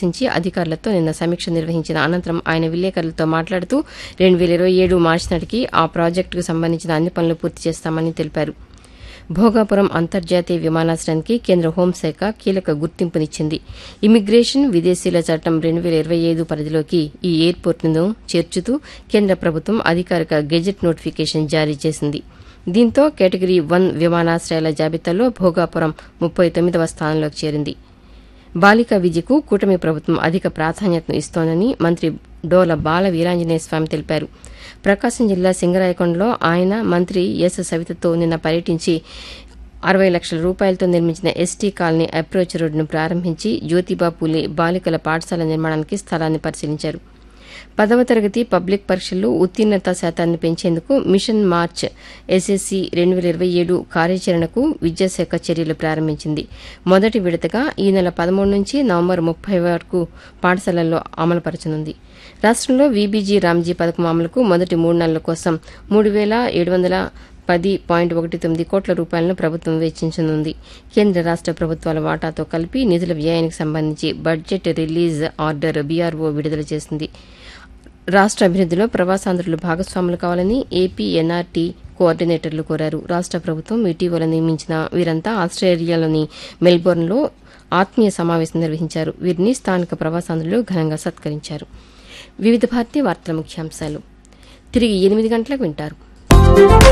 సందర్శించి అధికారులతో నిన్న సమీక్ష నిర్వహించిన అనంతరం ఆయన విలేకరులతో మాట్లాడుతూ రెండు వేల ఇరవై ఏడు మార్చి నాటికి ఆ ప్రాజెక్టుకు సంబంధించిన అన్ని పనులు పూర్తి చేస్తామని తెలిపారు భోగాపురం అంతర్జాతీయ విమానాశ్రయానికి కేంద్ర హోంశాఖ కీలక గుర్తింపునిచ్చింది ఇమిగ్రేషన్ విదేశీయుల చట్టం రెండు వేల ఇరవై ఐదు పరిధిలోకి ఈ ఎయిర్పోర్టును చేర్చుతూ కేంద్ర ప్రభుత్వం అధికారిక గెజెట్ నోటిఫికేషన్ జారీ చేసింది దీంతో కేటగిరీ వన్ విమానాశ్రయాల జాబితాలో భోగాపురం ముప్పై తొమ్మిదవ స్థానంలోకి చేరింది బాలికా విద్యకు కూటమి ప్రభుత్వం అధిక ప్రాధాన్యతను ఇస్తోందని మంత్రి డోల బాల వీరాంజనేయ స్వామి తెలిపారు ప్రకాశం జిల్లా సింగరాయకొండలో ఆయన మంత్రి ఎస్ సవితతో నిన్న పర్యటించి అరవై లక్షల రూపాయలతో నిర్మించిన ఎస్టీ కాలనీ అప్రోచ్ రోడ్డును ప్రారంభించి జ్యోతిబా పూలే బాలికల పాఠశాల నిర్మాణానికి స్థలాన్ని పరిశీలించారు పదవ తరగతి పబ్లిక్ పరీక్షల్లో ఉత్తీర్ణత శాతాన్ని పెంచేందుకు మిషన్ మార్చ్ ఎస్ఎస్సి రెండు వేల ఇరవై ఏడు కార్యాచరణకు విద్యాశాఖ చర్యలు ప్రారంభించింది మొదటి విడతగా ఈ నెల పదమూడు నుంచి నవంబర్ ముప్పై వరకు పాఠశాలల్లో అమలుపరచనుంది రాష్ట్రంలో వీబీజీ రామ్జీ పథకం అమలుకు మొదటి మూడు నెలల కోసం మూడు వేల ఏడు వందల పది పాయింట్ ఒకటి తొమ్మిది కోట్ల రూపాయలను ప్రభుత్వం వెచ్చించనుంది కేంద్ర రాష్ట ప్రభుత్వాల వాటాతో కలిపి నిధుల వ్యయానికి సంబంధించి బడ్జెట్ రిలీజ్ ఆర్డర్ బీఆర్ఓ విడుదల చేసింది రాష్ట అభివృద్దిలో ప్రవాసాంధ్రులు భాగస్వాములు కావాలని ఏపీ ఎన్ఆర్టీ కోఆర్డినేటర్లు కోరారు రాష్ట ప్రభుత్వం ఇటీవల నియమించిన వీరంతా ఆస్ట్రేలియాలోని మెల్బోర్న్లో ఆత్మీయ సమావేశం నిర్వహించారు వీరిని స్థానిక ప్రవాసాంధ్రులు ఘనంగా సత్కరించారు వివిధ భారతీయ వార్తల ముఖ్యాంశాలు తిరిగి ఎనిమిది గంటలకు వింటారు